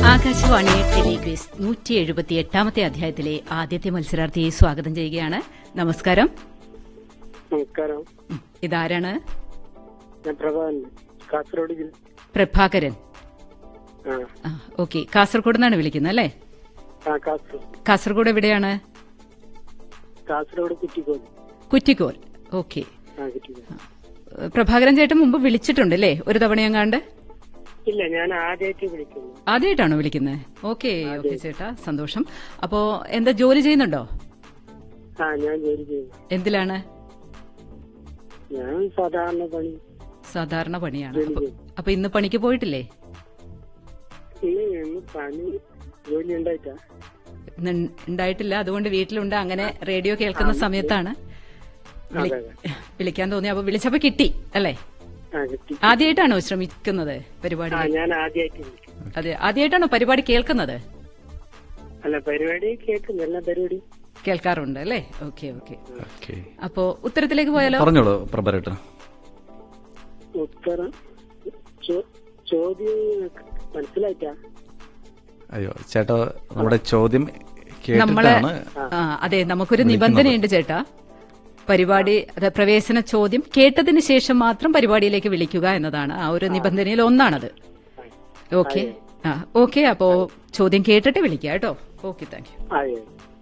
Akashvani telequiz നൂറ്റി എഴുപത്തി എട്ടാമത്തെ അധ്യായത്തിലെ ആദ്യത്തെ മത്സരാർത്ഥിയെ സ്വാഗതം ചെയ്യുകയാണ് നമസ്കാരം നമസ്കാരം ഉം, ഇതാരാണ് ഞാൻ പ്രഭാകരൻ കാസർഗോഡ് ജില്ല പ്രഭാകരൻ ആ ഓക്കെ കാസർഗോഡ് നിന്നാണ് വിളിക്കുന്നത് അല്ലേ ആ കാസർഗോഡ് കാസർഗോഡ് എവിടെയാണ് കാസർഗോഡ് കുറ്റിക്കോട് കുറ്റിക്കോൽ ഓക്കെ ആ കുറ്റിക്കോട് പ്രഭാകരൻ ചേട്ടൻ മുമ്പ് വിളിച്ചിട്ടുണ്ട് അല്ലേ ഒരു തവണയെങ്ങാണ്ട് ഇല്ല ഞാൻ ആദ്യമായിട്ട് വിളിക്കുന്നു ആദ്യമായിട്ടാണോ വിളിക്കുന്നത് ഓക്കെ ഓക്കെ ചേട്ടാ സന്തോഷം അപ്പോ എന്താ ജോലി ചെയ്യുന്നുണ്ടോ ആ ഞാൻ ജോലി ചെയ്യുന്നു എന്തിലാണ് ഞാൻ സാധാരണ പണി സാധാരണ പണിയാണ് ജോലി അപ്പൊ- ചെയ്യുന്നു അപ്പൊ ഇന്ന് പണിക്ക് പോയിട്ടില്ലേ ഇല്ല ഇന്ന് പണി ജോലി ഉണ്ടായിട്ടാ ഇന്ന് ഉണ്ടായിട്ടില്ല അതുകൊണ്ട് വീട്ടിലുണ്ട് അങ്ങനെ റേഡിയോ കേൾക്കുന്ന സമയത്താണ് വിളി- അതെ, വിളിക്കാൻ തോന്നി അപ്പൊ വിളിച്ചപ്പോ കിട്ടി അല്ലേ ആ കിട്ടി ആദ്യമായിട്ടാണോ ശ്രമിക്കുന്നത് പരിപാടി ആ ഞാൻ ആദ്യമായിട്ട് വിളിക്കും അതെ ആദ്യമായിട്ടാണോ പരിപാടി കേൾക്കുന്നത് അല്ല പരിപാടി കേൾക്കുന്നു എല്ലാ പരിപാടി കേൾക്കാറുണ്ട് അല്ലേ ഓക്കെ ഓക്കെ ഓക്കെ അപ്പോ ഉത്തരത്തിലേക്ക് പോയാലോ പറഞ്ഞോളൂ പ്രഭരേട്ട ഉത്തരം ചോ- ചോദ്യം മനസ്സിലായിട്ടാ അയ്യോ ചേട്ടാ നമ്മുടെ ചോദ്യം നമ്മളെ കേട്ടിട്ടാണ് ആ, അതെ നമുക്കൊരു നിബന്ധനയുണ്ട് ചേട്ടാ പരിപാടി അത് പ്രവേശന ചോദ്യം കേട്ടതിന് ശേഷം മാത്രം പരിപാടിയിലേക്ക് വിളിക്കുക എന്നതാണ് ആ ഒരു നിബന്ധനയിൽ ഒന്നാണത് ഓക്കെ ആ ഓക്കെ അപ്പോ ചോദ്യം കേട്ടിട്ട് വിളിക്കുക കേട്ടോ ഓക്കെ താങ്ക് യു അതെ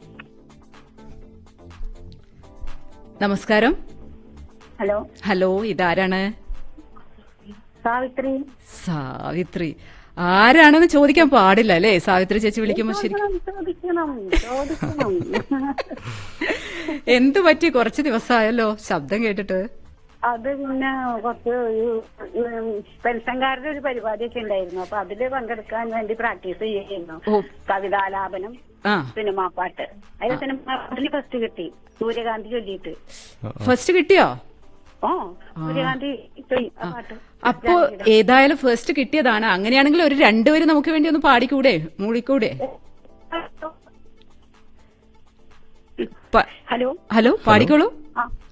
നമസ്കാരം ഹലോ ഹലോ ഇതാരാണ് സാവിത്രി സാവിത്രി ആരാണെന്ന് ചോദിക്കാൻ പാടില്ല അല്ലേ സാവിത്രി ചേച്ചി വിളിക്കുമ്പോ ശരിക്കും ചോദിക്കണം ചോദിക്കണം എന്തു പറ്റി കുറച്ച് ദിവസമായല്ലോ ശബ്ദം കേട്ടിട്ട് അത് പിന്നെ കുറച്ച് ഒരു ഉം, പെൻഷൻകാരുടെ ഒരു പരിപാടിയൊക്കെ ഉണ്ടായിരുന്നു അപ്പൊ അതില് പങ്കെടുക്കാൻ വേണ്ടി പ്രാക്ടീസ് ചെയ്യുന്നു ഓ കവിതാലാപനം ആ സിനിമാ പാട്ട് അതിൽ സിനിമാ പാട്ടിൽ ഫസ്റ്റ് കിട്ടി സൂര്യകാന്തി ചൊല്ലിയിട്ട് ഫസ്റ്റ് കിട്ടിയോ ഓ സൂര്യകാന്തി ചൊല്ലി ആ പാട്ട് അപ്പോ ഏതായാലും ഫസ്റ്റ് കിട്ടിയതാണ് അങ്ങനെയാണെങ്കിൽ ഒരു രണ്ടുപേരും നമുക്ക് വേണ്ടി ഒന്ന് പാടിക്കൂടെ മൂളിക്കൂടെ പ- ഹലോ ഹലോ പാടിക്കോളൂ ആ